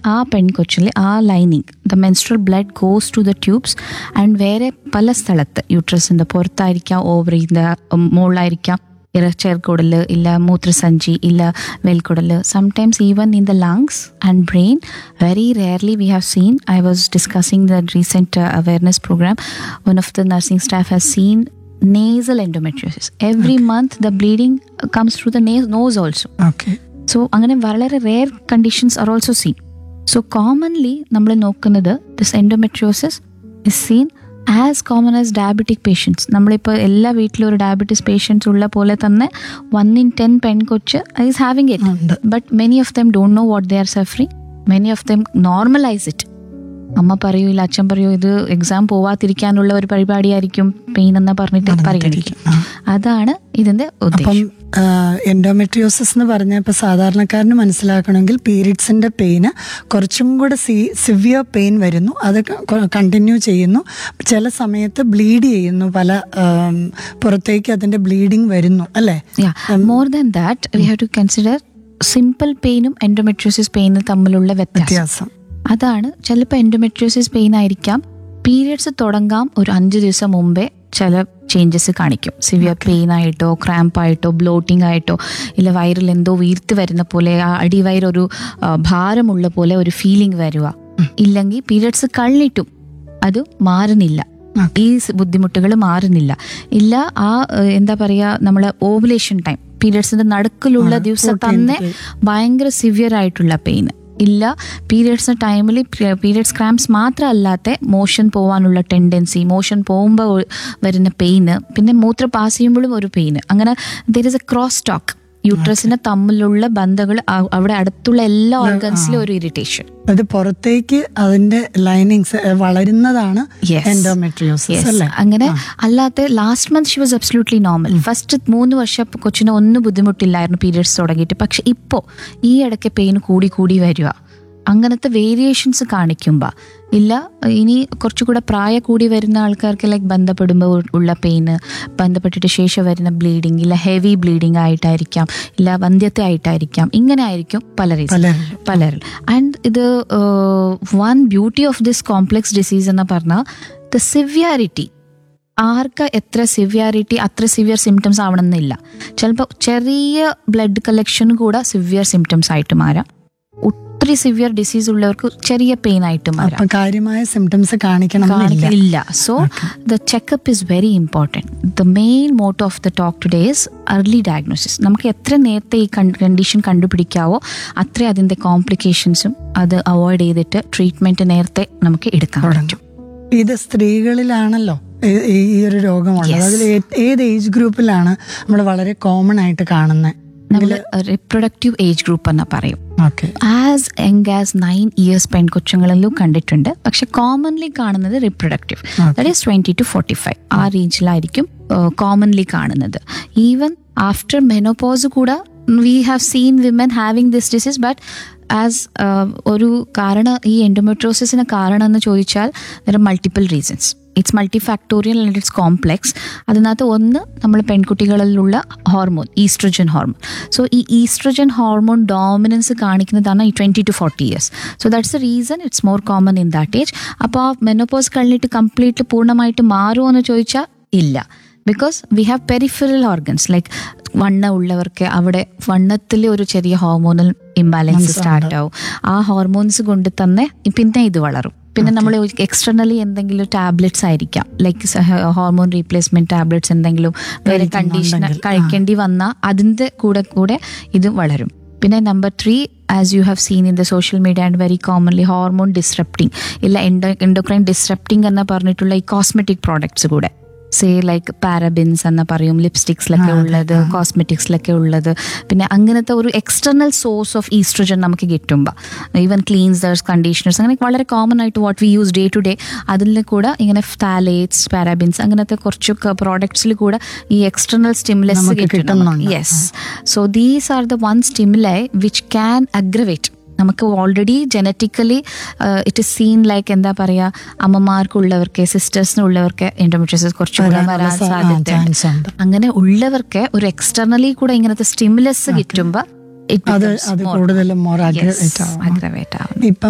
ആ പെൺകൊച്ചിൽ ആ lining the menstrual blood goes to the tubes and വേറെ പല സ്ഥലത്ത് യൂട്രസിൻ്റെ പുറത്തായിരിക്കാം ഓവറിൻ്റെ മുകളിലായിരിക്കാം ഇറച്ചേർക്കുടൽ ഇല്ല മൂത്രസഞ്ചി ഇല്ല വെൽക്കുടൽ sometimes even in the lungs and brain very rarely we have seen I was discussing the recent awareness program one of the nursing staff has seen nasal endometriosis. Every month the bleeding comes through the na- nose also. Okay so അങ്ങനെ വളരെ rare conditions are also seen so commonly നമ്മൾ നോക്കുന്നത് this endometriosis is seen as common as diabetic patients നമ്മളിപ്പോൾ എല്ലാ വീട്ടിലും ഒരു diabetes patients ഉള്ള പോലെ തന്നെ വൺ ഇൻ ടെൻ പെൺകൊച്ച് ഈസ് ഹാവിങ് ഇറ്റ് ഉണ്ട് but many of them don't know what they are suffering many of them normalise it അമ്മ പറയൂ ഇല്ല അച്ഛൻ പറയൂ ഇത് എക്സാം പോവാതിരിക്കാനുള്ള ഒരു പരിപാടിയായിരിക്കും പെയിൻ എന്ന് പറഞ്ഞിട്ട് പരിഗണിക്കും ആ. അതാണ് ഇതിന്റെ അപ്പം ഉദ്ദേശം എൻഡോമെട്രിയോസിസ് എന്ന് പറഞ്ഞാൽ ഇപ്പൊ സാധാരണക്കാരന് മനസ്സിലാക്കണമെങ്കിൽ പീരീഡ്സിന്റെ പെയിന് കുറച്ചും കൂടെ സി സിവിയർ പെയിൻ വരുന്നു അത് കണ്ടിന്യൂ ചെയ്യുന്നു ചില സമയത്ത് ബ്ലീഡ് ചെയ്യുന്നു പല ആം, പുറത്തേക്ക് അതിന്റെ ബ്ലീഡിങ് വരുന്നു അല്ലേ more than that we have to consider simple പെയിനും എൻഡോമെട്രിയോസിസ് പെയിനും തമ്മിലുള്ള വ്യത്യാസം വ്യത്യാസം അതാണ് ചിലപ്പോൾ എൻഡോമെട്രിയോസിസ് പെയിൻ ആയിരിക്കാം പീരിയഡ്സ് തുടങ്ങാം ഒരു അഞ്ച് ദിവസം മുമ്പേ ചില ചേഞ്ചസ് കാണിക്കും സിവിയർ പെയിൻ ആയിട്ടോ ക്രാമ്പ് ആയിട്ടോ ബ്ലോട്ടിംഗ് ആയിട്ടോ ഇല്ല വയറിൽ എന്തോ വീർത്ത് വരുന്ന പോലെ ആ അടിവയറൊരു ആ, ഭാരമുള്ള പോലെ ഒരു ഫീലിംഗ് വരിക ഇല്ലെങ്കിൽ പീരിയഡ്സ് കഴിഞ്ഞിട്ടും അത് മാറുന്നില്ല ഈ ബുദ്ധിമുട്ടുകൾ മാറുന്നില്ല ഇല്ല ആ ഏഹ്, എന്താ പറയുക നമ്മളെ ഓവുലേഷൻ ടൈം പീരിയഡ്സിന്റെ നടുക്കിലുള്ള ദിവസം തന്നെ ഭയങ്കര സിവിയർ ആയിട്ടുള്ള പെയിൻ ഇല്ല പീരിയഡ്സ് ടൈമിൽ പീരിയഡ്സ് ക്രാംസ് മാത്രമല്ലാത്ത മോഷൻ പോകാനുള്ള ടെൻഡൻസി മോഷൻ പോകുമ്പോൾ വരുന്ന പെയിന് പിന്നെ മൂത്ര പാസ് ചെയ്യുമ്പോഴും ഒരു പെയിന് അങ്ങനെ there is a cross talk യൂട്രസിന് തമ്മിലുള്ള ബന്ധങ്ങൾ അവിടെ അടുത്തുള്ള എല്ലാ ഓർഗൻസിലും ഒരു ഇറിറ്റേഷൻ അത് പുറത്തേക്ക് അതിന്റെ ലൈനിങ്സ് വളരുന്നതാണ് Yes. Endometriosis Yes. അല്ലേ അങ്ങനെ അല്ലാത്ത last month she was absolutely normal first മൂന്ന് വർഷം കൊച്ചിന് ഒന്നും ബുദ്ധിമുട്ടില്ലായിരുന്നു പീരിയഡ്സ് തുടങ്ങിയിട്ട് പക്ഷെ ഇപ്പോൾ ഈ ഇടയ്ക്ക് പെയിൻ കൂടി കൂടി വരിക അങ്ങനത്തെ വേരിയേഷൻസ് കാണിക്കുമ്പോൾ ഇല്ല ഇനി കുറച്ചുകൂടെ പ്രായ കൂടി വരുന്ന ആൾക്കാർക്ക് ലൈക്ക് ബന്ധപ്പെടുമ്പോൾ ഉള്ള പെയിന് ബന്ധപ്പെട്ടിട്ട് ശേഷം വരുന്ന ബ്ലീഡിങ് ഇല്ല ഹെവി ബ്ലീഡിങ് ആയിട്ടായിരിക്കാം ഇല്ല വന്ധ്യത്തെ ആയിട്ടായിരിക്കാം ഇങ്ങനെ ആയിരിക്കും പല റീസൺ പലരും പലരിൽ ആൻഡ് ഇത് one beauty of this complex disease എന്ന് പറഞ്ഞാൽ ദ സിവിയാരിറ്റി ആർക്ക് എത്ര സിവിയാരിറ്റി അത്ര സിവിയർ സിംറ്റംസ് ആവണമെന്നില്ല ചിലപ്പോൾ ചെറിയ ബ്ലഡ് കളക്ഷൻ കൂടെ സിവിയർ സിംറ്റംസ് ആയിട്ട് മാറാം ഒത്തിരി സിവിയർ ഡിസീസ് ഉള്ളവർക്ക് ചെറിയ പെയിൻ ആയിട്ട് മാറാം അപ്പൊ കാര്യമായ സിംറ്റംസ് കാണിക്കണം എന്നില്ല കാണിക്കില്ല so the checkup is very important the main motto of the talk today is early diagnosis നമുക്ക് എത്ര നേരത്തെ ഈ കണ്ടീഷൻ കണ്ടുപിടിക്കാവോ അത്രേ അതിൻ്റെ കോംപ്ലിക്കേഷൻസും അത് അവോയ്ഡ് ചെയ്തിട്ട് ട്രീറ്റ്മെൻറ്റ് നേരത്തെ നമുക്ക് എടുക്കാൻ പറ്റും ഇത് സ്ത്രീകളിലാണല്ലോ ഈ- ഈ ഈ ഒരു രോഗമുള്ളത് Yes. അതിൽ ഏ- ഏത് ഏജ് ഗ്രൂപ്പിലാണ് നമ്മൾ വളരെ കോമൺ ആയിട്ട് കാണുന്നത് നമ്മൾ റിപ്രൊഡക്റ്റീവ് ഏജ് ഗ്രൂപ്പ് എന്ന് പറയും okay as young as nine years പെൺകൊച്ചുങ്ങളിലും കണ്ടിട്ടുണ്ട് പക്ഷെ കോമൺലി കാണുന്നത് reproductive that is twenty to forty five ആ റേഞ്ചിലായിരിക്കും കോമൺലി കാണുന്നത് ഈവൻ ആഫ്റ്റർ മെനോപോസ് കൂടെ we have seen women having this disease but as ഒരു കാരണം ഈ എൻഡോമെട്രോസിന് കാരണം എന്ന് ചോദിച്ചാൽ there are multiple reasons it's multifactorial and it's complex അതിനകത്ത് ഒന്ന് നമ്മൾ പെൺകുട്ടികളിലുള്ള ഹോർമോൺ ഈസ്ട്രജൻ ഹോർമോൺ സോ ഈ ഈസ്ട്രജൻ ഹോർമോൺ ഡോമിനൻസ് കാണിക്കുന്നതാണ് ഈ twenty to forty years so that's a reason it's more common in that age അപ്പോൾ ആ menopause കഴിഞ്ഞിട്ട് കംപ്ലീറ്റ് പൂർണ്ണമായിട്ട് മാറുമോ എന്ന് ചോദിച്ചാൽ ഇല്ല because we have peripheral organs like വണ്ണ ഉള്ളവർക്ക് അവിടെ വണ്ണത്തിൽ ഒരു ചെറിയ ഹോർമോണൽ ഇംബാലൻസ് സ്റ്റാർട്ട് ആവും ആ ഹോർമോൺസ് കൊണ്ട് തന്നെ പിന്നെ ഇത് വളരും പിന്നെ നമ്മൾ എക്സ്റ്റർണലി എന്തെങ്കിലും ടാബ്ലറ്റ്സ് ആയിരിക്കാം ലൈക്ക് ഹോർമോൺ റീപ്ലേസ്മെന്റ് ടാബ്ലറ്റ്സ് എന്തെങ്കിലും വേറെ കണ്ടീഷൻ കഴിക്കേണ്ടി വന്നാൽ അതിൻ്റെ കൂടെ കൂടെ ഇത് വളരും പിന്നെ number three as you have seen in the social media and very commonly hormone disrupting ഇല്ല എൻഡോ എൻഡോക്രൈൻ ഡിസ്റപ്റ്റിംഗ് എന്ന് പറഞ്ഞിട്ടുള്ള ഈ കോസ്മെറ്റിക് പ്രോഡക്ട്സ് കൂടെ സേ ലൈക്ക് പാരബിൻസ് എന്ന് പറയും ലിപ്സ്റ്റിക്സിലൊക്കെ ഉള്ളത് കോസ്മെറ്റിക്സിലൊക്കെ ഉള്ളത് പിന്നെ അങ്ങനത്തെ ഒരു എക്സ്റ്റർണൽ സോഴ്സ് ഓഫ് ഈസ്ട്രജൻ നമുക്ക് കിട്ടുമ്പോൾ ഈവൻ ക്ലീൻസേഴ്സ് കണ്ടീഷണേഴ്സ് അങ്ങനെ വളരെ കോമൺ ആയിട്ട് what we use day to day അതിൽ കൂടെ ഇങ്ങനെ ഫാലേറ്റ്സ് പാരാബിൻസ് അങ്ങനത്തെ കുറച്ച് പ്രോഡക്ട്സിൽ കൂടെ ഈ എക്സ്റ്റർണൽ സ്റ്റിമുലസ് നമുക്ക് കിട്ടുന്നുണ്ട്. Yes so these are the one stimuli which can aggravate നമുക്ക് already genetically it is seen like എന്താ പറയുക അമ്മമാർക്കുള്ളവർക്ക് സിസ്റ്റേഴ്സിനുള്ളവർക്ക് എൻഡോമെട്രിയോസിസ് കുറച്ചുകൂടെ വരാനുള്ള വരാൻ സാ- ആ, സാധ്യതയുണ്ട് chance ഉണ്ട്. അങ്ങനെ ഉള്ളവർക്ക് ഒരു എക്സ്റ്റർണലി കൂടെ ഇങ്ങനത്തെ സ്റ്റിമുലസ് കിട്ടുമ്പോൾ അത് അത് കൂടുതലും മോർ അഗ്രവേറ്റ് ആവും അഗ്രവേറ്റ് ആവും ഇപ്പം